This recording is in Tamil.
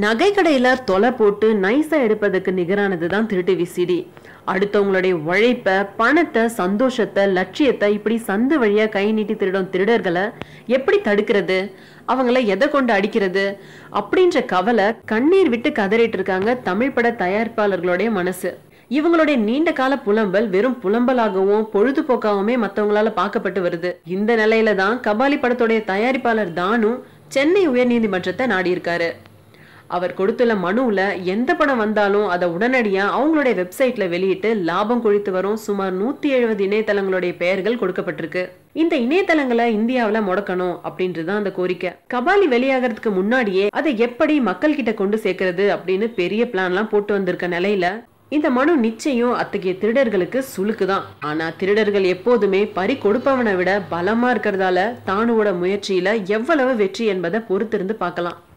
நகை கடையில தொலை போட்டு நைஸா எடுப்பதற்கு நிகரானது தான் திருட்டு விசிடி அடுத்தவங்களுடைய உழைப்ப பணத்தை சந்தோஷத்தை லட்சியத்தை இப்படி சந்து வழியா கை நீட்டி திருடும் திருடர்களை எப்படி தடுக்கிறது அவங்கள எதை கொண்டு அடிக்கிறது அப்படின்ற கவலை கண்ணீர் விட்டு கதறிட்டு இருக்காங்க தமிழ் பட தயாரிப்பாளர்களுடைய மனசு இவங்களுடைய நீண்ட கால புலம்பல் வெறும் புலம்பலாகவும் பொழுதுபோக்காகவுமே மத்தவங்களால பார்க்கப்பட்டு வருது இந்த நிலையில தான் கபாலி படத்துடைய தயாரிப்பாளர் தானு சென்னை உயர்நீதிமன்றத்தை நாடியிருக்காரு அவர் கொடுத்துள்ள மனுவுல எந்த படம் வந்தாலும் அதை உடனடியா அவங்களுடைய வெப்சைட்ல வெளியிட்டு லாபம் கொழித்து வரும் சுமார் நூத்தி எழுபது இணையதளங்களுடைய பெயர்கள் கொடுக்கப்பட்டிருக்கு இந்த இணையதளங்களை இந்தியாவுல முடக்கணும் அப்படின்றதுதான் அந்த கோரிக்கை கபாலி வெளியாகிறதுக்கு முன்னாடியே அதை எப்படி மக்கள் கிட்ட கொண்டு சேர்க்கறது அப்படின்னு பெரிய பிளான்லாம் போட்டு வந்திருக்க நிலையில இந்த மனு நிச்சயம் அத்தகைய திருடர்களுக்கு சுளுக்குதான் ஆனா திருடர்கள் எப்போதுமே பறி கொடுப்பவனை விட பலமா இருக்கிறதால தானுவோட முயற்சியில எவ்வளவு வெற்றி என்பதை பொறுத்திருந்து பார்க்கலாம்